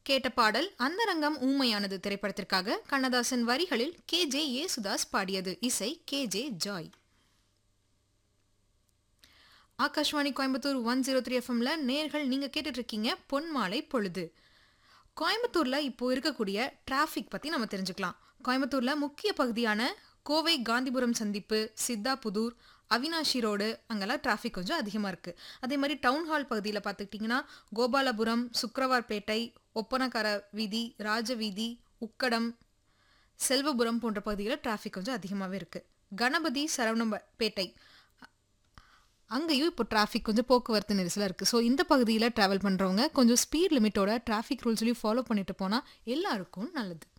கேட்ட பாடல் அந்தரங்கம் ஊமையானது திரைப்படத்திற்காக கண்ணதாசன் வரிகளில் கே ஜே ஏசுதாஸ் பாடியது இசை K J Joy Akashvani Coimbatore one zero three எஃப்எம்ல நேர்கள் நீங்க கேட்டுட்டு இருக்கீங்க பொன்மாலை பொழுது கோயம்புத்தூர்ல இப்போ இருக்கக்கூடிய டிராஃபிக் பத்தி நம்ம தெரிஞ்சுக்கலாம் கோயம்புத்தூர்ல முக்கிய பகுதியான கோவை காந்திபுரம் சந்திப்பு சித்தாபுதூர் அவினாஷி ரோடு அங்கெல்லாம் டிராஃபிக் கொஞ்சம் அதிகமாக இருக்குது அதே மாதிரி டவுன் ஹால் பகுதியில் பார்த்துக்கிட்டிங்கன்னா கோபாலபுரம் சுக்கரவார்பேட்டை ஒப்பனக்கார வீதி ராஜவீதி உக்கடம் செல்வபுரம் போன்ற பகுதிகளில் டிராஃபிக் கொஞ்சம் அதிகமாகவே இருக்குது கணபதி சரவணம்பேட்டை அங்கேயும் இப்போ டிராஃபிக் கொஞ்சம் போக்குவரத்து நெரிசலாக இருக்குது ஸோ இந்த பகுதியில் ட்ராவல் பண்ணுறவங்க கொஞ்சம் ஸ்பீட் லிமிட்டோட டிராஃபிக் ரூல்ஸ்லையும் ஃபாலோ பண்ணிட்டு போனால் எல்லாருக்கும் நல்லது